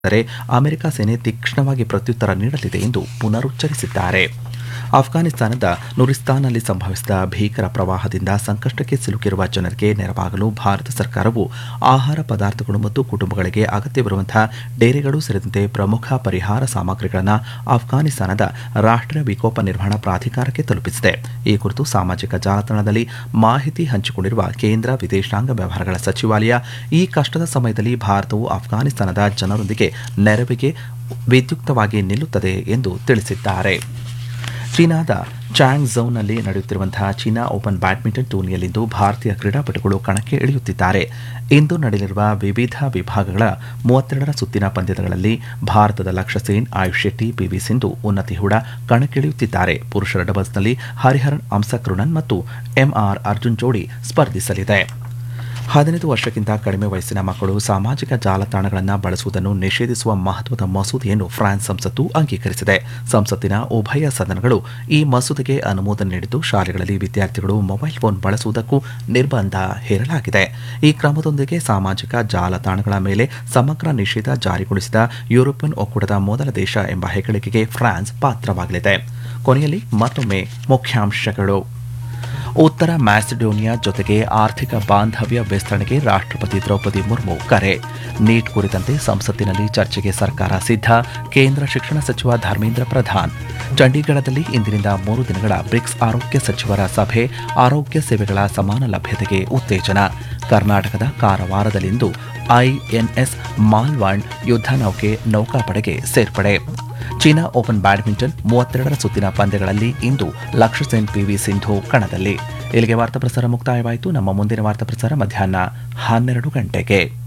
ಆದರೆ ಅಮೆರಿಕ ಸೇನೆ ತೀಕ್ಷ್ಣವಾಗಿ ಪ್ರತ್ಯುತ್ತರ ನೀಡಲಿದೆ ಎಂದು ಪುನರುಚ್ಚರಿಸಿದ್ದಾರೆ ಅಫ್ಘಾನಿಸ್ತಾನದ ನುರಿಸ್ತಾನ್ನಲ್ಲಿ ಸಂಭವಿಸಿದ ಭೀಕರ ಪ್ರವಾಹದಿಂದ ಸಂಕಷ್ಟಕ್ಕೆ ಸಿಲುಕಿರುವ ಜನರಿಗೆ ನೆರವಾಗಲು ಭಾರತ ಸರ್ಕಾರವು ಆಹಾರ ಪದಾರ್ಥಗಳು ಮತ್ತು ಕುಟುಂಬಗಳಿಗೆ ಅಗತ್ಯವಿರುವಂತಹ ಡೇರೆಗಳು ಸೇರಿದಂತೆ ಪ್ರಮುಖ ಪರಿಹಾರ ಸಾಮಗ್ರಿಗಳನ್ನು ಅಫ್ಘಾನಿಸ್ತಾನದ ರಾಷ್ಟ್ರೀಯ ವಿಕೋಪ ನಿರ್ವಹಣಾ ಪ್ರಾಧಿಕಾರಕ್ಕೆ ತಲುಪಿಸಿದೆ ಈ ಕುರಿತು ಸಾಮಾಜಿಕ ಜಾಲತಾಣದಲ್ಲಿ ಮಾಹಿತಿ ಹಂಚಿಕೊಂಡಿರುವ ಕೇಂದ್ರ ವಿದೇಶಾಂಗ ವ್ಯವಹಾರಗಳ ಸಚಿವಾಲಯ ಈ ಕಷ್ಟದ ಸಮಯದಲ್ಲಿ ಭಾರತವು ಅಫ್ಘಾನಿಸ್ತಾನದ ಜನರೊಂದಿಗೆ ನೆರವಿಗೆ ವಿದ್ಯುಕ್ತವಾಗಿ ನಿಲ್ಲುತ್ತದೆ ಎಂದು ತಿಳಿಸಿದ್ದಾರೆ ಚೀನಾದ ಚಾಂಗ್ ಝೌನಲ್ಲಿ ನಡೆಯುತ್ತಿರುವಂತಹ ಚೀನಾ ಓಪನ್ ಬ್ಯಾಡ್ಮಿಂಟನ್ ಟೂರ್ನಿಯಲ್ಲಿಂದು ಭಾರತೀಯ ಕ್ರೀಡಾಪಟುಗಳು ಕಣಕ್ಕೆ ಇಳಿಯುತ್ತಿದ್ದಾರೆ ಇಂದು ನಡೆಯಲಿರುವ ವಿವಿಧ ವಿಭಾಗಗಳ ಮೂವತ್ತೆರಡರ ಸುತ್ತಿನ ಪಂದ್ಯಗಳಲ್ಲಿ ಭಾರತದ ಲಕ್ಷ್ಯ ಸೇನ್ ಆಯುಷ್ ಶೆಟ್ಟಿ ಪಿವಿ ಸಿಂಧು ಉನ್ನತಿ ಹೂಡ ಕಣಕ್ಕಿಳಿಯುತ್ತಿದ್ದಾರೆ ಪುರುಷರ ಡಬಲ್ಸ್ನಲ್ಲಿ ಹರಿಹರನ್ ಅಂಸಕೃಣನ್ ಮತ್ತು ಎಂಆರ್ ಅರ್ಜುನ್ ಜೋಡಿ ಸ್ಪರ್ಧಿಸಲಿದೆ ಹದಿನೈದು ವರ್ಷಕ್ಕಿಂತ ಕಡಿಮೆ ವಯಸ್ಸಿನ ಮಕ್ಕಳು ಸಾಮಾಜಿಕ ಜಾಲತಾಣಗಳನ್ನು ಬಳಸುವುದನ್ನು ನಿಷೇಧಿಸುವ ಮಹತ್ವದ ಮಸೂದೆಯನ್ನು ಫ್ರಾನ್ಸ್ ಸಂಸತ್ತು ಅಂಗೀಕರಿಸಿದೆ ಸಂಸತ್ತಿನ ಉಭಯ ಸದನಗಳು ಈ ಮಸೂದೆಗೆ ಅನುಮೋದನೆ ನೀಡಿದ್ದು ಶಾಲೆಗಳಲ್ಲಿ ವಿದ್ಯಾರ್ಥಿಗಳು ಮೊಬೈಲ್ ಫೋನ್ ಬಳಸುವುದಕ್ಕೂ ನಿರ್ಬಂಧ ಹೇರಲಾಗಿದೆ ಈ ಕ್ರಮದೊಂದಿಗೆ ಸಾಮಾಜಿಕ ಜಾಲತಾಣಗಳ ಮೇಲೆ ಸಮಗ್ರ ನಿಷೇಧ ಜಾರಿಗೊಳಿಸಿದ ಯುರೋಪಿಯನ್ ಒಕ್ಕೂಟದ ಮೊದಲ ದೇಶ ಎಂಬ ಹೆಗ್ಗಳಿಕೆಗೆ ಫ್ರಾನ್ಸ್ ಪಾತ್ರವಾಗಲಿದೆ ಕೊನೆಯಲ್ಲಿ ಮತ್ತೊಮ್ಮೆ ಮುಖ್ಯಾಂಶಗಳು ಉತ್ತರ ಮ್ಯಾಸಿಡೋನಿಯಾ ಜೊತೆಗೆ ಆರ್ಥಿಕ ಬಾಂಧವ್ಯ ವಿಸ್ತರಣೆಗೆ ರಾಷ್ಟ್ರಪತಿ ದ್ರೌಪದಿ ಮುರ್ಮು ಕರೆ ನೀಟ್ ಕುರಿತಂತೆ ಸಂಸತ್ತಿನಲ್ಲಿ ಚರ್ಚೆಗೆ ಸರ್ಕಾರ ಸಿದ್ಧ ಕೇಂದ್ರ ಶಿಕ್ಷಣ ಸಚಿವ ಧರ್ಮೇಂದ್ರ ಪ್ರಧಾನ್ ಚಂಡೀಗಢದಲ್ಲಿ ಇಂದಿನಿಂದ ಮೂರು ದಿನಗಳ ಬ್ರಿಕ್ಸ್ ಆರೋಗ್ಯ ಸಚಿವರ ಸಭೆ ಆರೋಗ್ಯ ಸೇವೆಗಳ ಸಮಾನ ಲಭ್ಯತೆಗೆ ಉತ್ತೇಜನ ಕರ್ನಾಟಕದ ಕಾರವಾರದಲ್ಲಿಂದು ಐಎನ್ಎಸ್ ಮಾಲ್ವಾಂಡ್ ಯುದ್ಧ ನೌಕೆ ನೌಕಾಪಡೆಗೆ ಸೇರ್ಪಡೆ ಚೀನಾ ಓಪನ್ ಬ್ಯಾಡ್ಮಿಂಟನ್ ಮೂವತ್ತೆರಡರ ಸುತ್ತಿನ ಪಂದ್ಯಗಳಲ್ಲಿ ಇಂದು ಲಕ್ಷ್ಯ ಸೆನ್ ಪಿವಿ ಸಿಂಧು ಕಣದಲ್ಲಿ ಇಲ್ಲಿಗೆ ವಾರ್ತಾ ಪ್ರಸಾರ ಮುಕ್ತಾಯವಾಯಿತು ನಮ್ಮ ಮುಂದಿನ ವಾರ್ತಾ ಪ್ರಸಾರ ಮಧ್ಯಾಹ್ನ ಹನ್ನೆರಡು ಗಂಟೆಗೆ